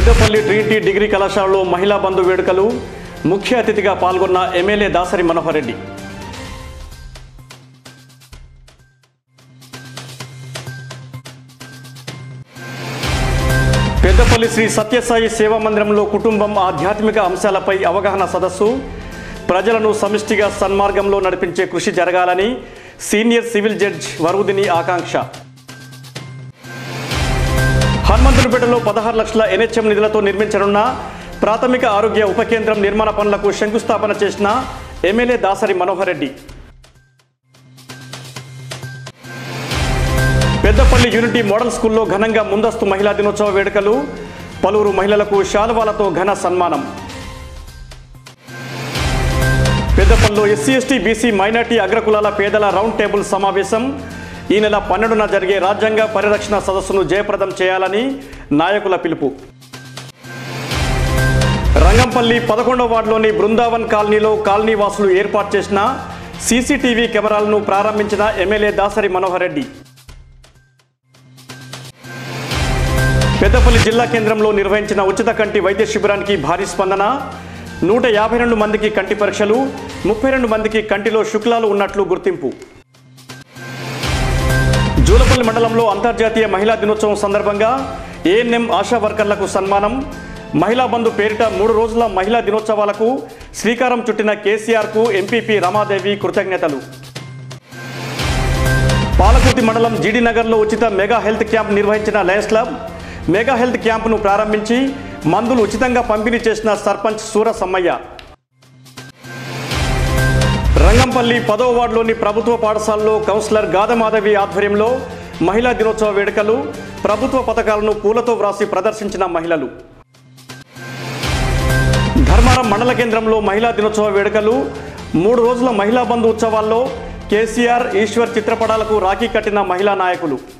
Peddapalli Trinity degree కళాశాలలో మహిళా బంధు వేడుకలు ముఖ్య అతిథిగా పాల్గొన్న ఎమ్మెల్యే దాసరి మనోహర్ రెడ్డి పెద్దపల్లి శ్రీ సత్యసాయి సేవా మందిరంలో కుటుంబం ఆధ్యాత్మిక అంశాలపై అవగాహన సదస్సు ప్రజలను సమిష్టిగా సన్మార్గంలో నడిపించే కృషి జరగాలని సీనియర్ సివిల్ జడ్జ్ వరుదిని ఆకాంక్ష హనుమంతునిపేటలో పదహారు లక్షల ఎన్హెచ్ఎం నిధులతో నిర్మించనున్న ప్రాథమిక ఆరోగ్య ఉప కేంద్రం నిర్మాణ పనులకు శంకుస్థాపన చేసిన MLA Dasari Manohar Reddy Peddapalli unity model స్కూల్లో ఘనంగా ముందస్తు మహిళా దినోత్సవ వేడుకలు పలువురు మహిళలకు శాలువాలతో ఘన సన్మానం పెద్దపల్లిలో ఎస్సీ ఎస్టీ బీసీ మైనార్టీ అగ్రకులాల పేదల రౌండ్ టేబుల్ సమావేశం ఈ నెల పన్నెండున జరిగే రాజ్యాంగ పరిరక్షణ సదస్సును జయప్రదం చేయాలని నాయకుల పిలుపు రంగంపల్లి పదకొండవ వార్డులోని బృందావన్ కాలనీలో కాలనీ వాసులు ఏర్పాటు చేసిన సీసీటీవీ కెమెరాలను ప్రారంభించిన ఎమ్మెల్యే దాసరి మనోహర్ రెడ్డి పెద్దపల్లి జిల్లా కేంద్రంలో నిర్వహించిన ఉచిత కంటి వైద్య శిబిరానికి భారీ స్పందన నూట యాభై రెండు మందికి కంటి పరీక్షలు ముప్పై రెండు మందికి కంటిలో శుక్లాలు ఉన్నట్లు గుర్తింపు జూలపల్లి మండలంలో అంతర్జాతీయ మహిళా దినోత్సవం సందర్భంగా ఏఎన్ఎం ఆశా వర్కర్లకు సన్మానం మహిళా బంధు పేరిట మూడు రోజుల మహిళా దినోత్సవాలకు శ్రీకారం చుట్టిన కేసీఆర్కు ఎంపీపీ రమాదేవి కృతజ్ఞతలు పాలకుర్తి మండలం జీడీ నగర్లో ఉచిత మెగా హెల్త్ క్యాంప్ నిర్వహించిన లయన్స్ క్లబ్ మెగా హెల్త్ క్యాంపును ప్రారంభించి మందులు ఉచితంగా పంపిణీ చేసిన సర్పంచ్ సూర సమ్మయ్య రంగంపల్లి పదవ వార్డులోని ప్రభుత్వ పాఠశాలలో కౌన్సిలర్ గాదమాధవి ఆధ్వర్యంలో మహిళా దినోత్సవ వేడుకలు ప్రభుత్వ పథకాలను పూలతో వ్రాసి ప్రదర్శించిన మహిళలు ధర్మారం మండల కేంద్రంలో మహిళా దినోత్సవ వేడుకలు మూడు రోజుల మహిళా బంధు ఉత్సవాల్లో కేసీఆర్ ఈశ్వర్ చిత్రపటాలకు రాఖీ కట్టిన మహిళా నాయకులు